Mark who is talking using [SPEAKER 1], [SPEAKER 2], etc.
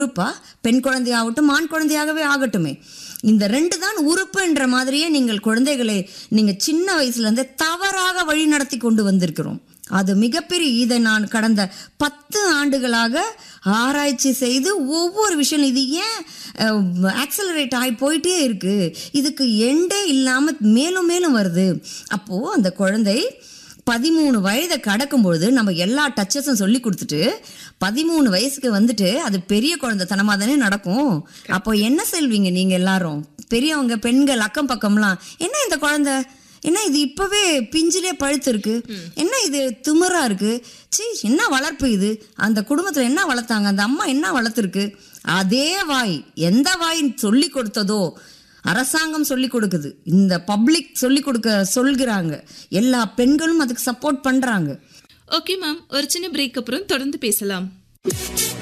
[SPEAKER 1] உறுப்பா பெண் குழந்தையாகட்டும் ஆண் குழந்தையாகவே ஆகட்டுமே இந்த ரெண்டு தான் உறுப்புன்ற மாதிரியே நீங்கள் குழந்தைகளை நீங்க சின்ன வயசுல இருந்தே தவறாக வழி நடத்தி கொண்டு வந்திருக்கிறோம் அது மிகப்பெரிய இதை நான் கடந்த பத்து ஆண்டுகளாக ஆராய்ச்சி செய்து ஒவ்வொரு விஷயம் இது ஏன் ஆக்சலரேட் ஆகி போயிட்டே இருக்கு இதுக்கு எண்டே இல்லாம மேலும் மேலும் வருது அப்போ அந்த குழந்தை பதிமூணு வயதை கடக்கும் பொழுது நம்ம எல்லா டச்சஸும் சொல்லி கொடுத்துட்டு பதிமூணு வயசுக்கு வந்துட்டு அது பெரிய குழந்தைத்தனமா தானே நடக்கும் அப்போ என்ன செல்வீங்க நீங்க எல்லாரும் பெரியவங்க பெண்கள் அக்கம் பக்கம்லாம் என்ன இந்த குழந்தை என்ன இது இப்பவே பிஞ்சிலே பழுத்து இருக்கு என்ன இது திமிரா இருக்கு சீ என்ன வளர்ப்பு இது அந்த குடும்பத்துல என்ன வளர்த்தாங்க அந்த அம்மா என்ன வளர்த்துருக்கு அதே வாய் எந்த வாய் சொல்லி கொடுத்ததோ அரசாங்கம் சொல்லி கொடுக்குது இந்த பப்ளிக் சொல்லி கொடுக்க சொல்கிறாங்க எல்லா பெண்களும் அதுக்கு சப்போர்ட் பண்றாங்க
[SPEAKER 2] ஓகே மேம் ஒரு சின்ன பிரேக் அப்புறம் தொடர்ந்து பேசலாம்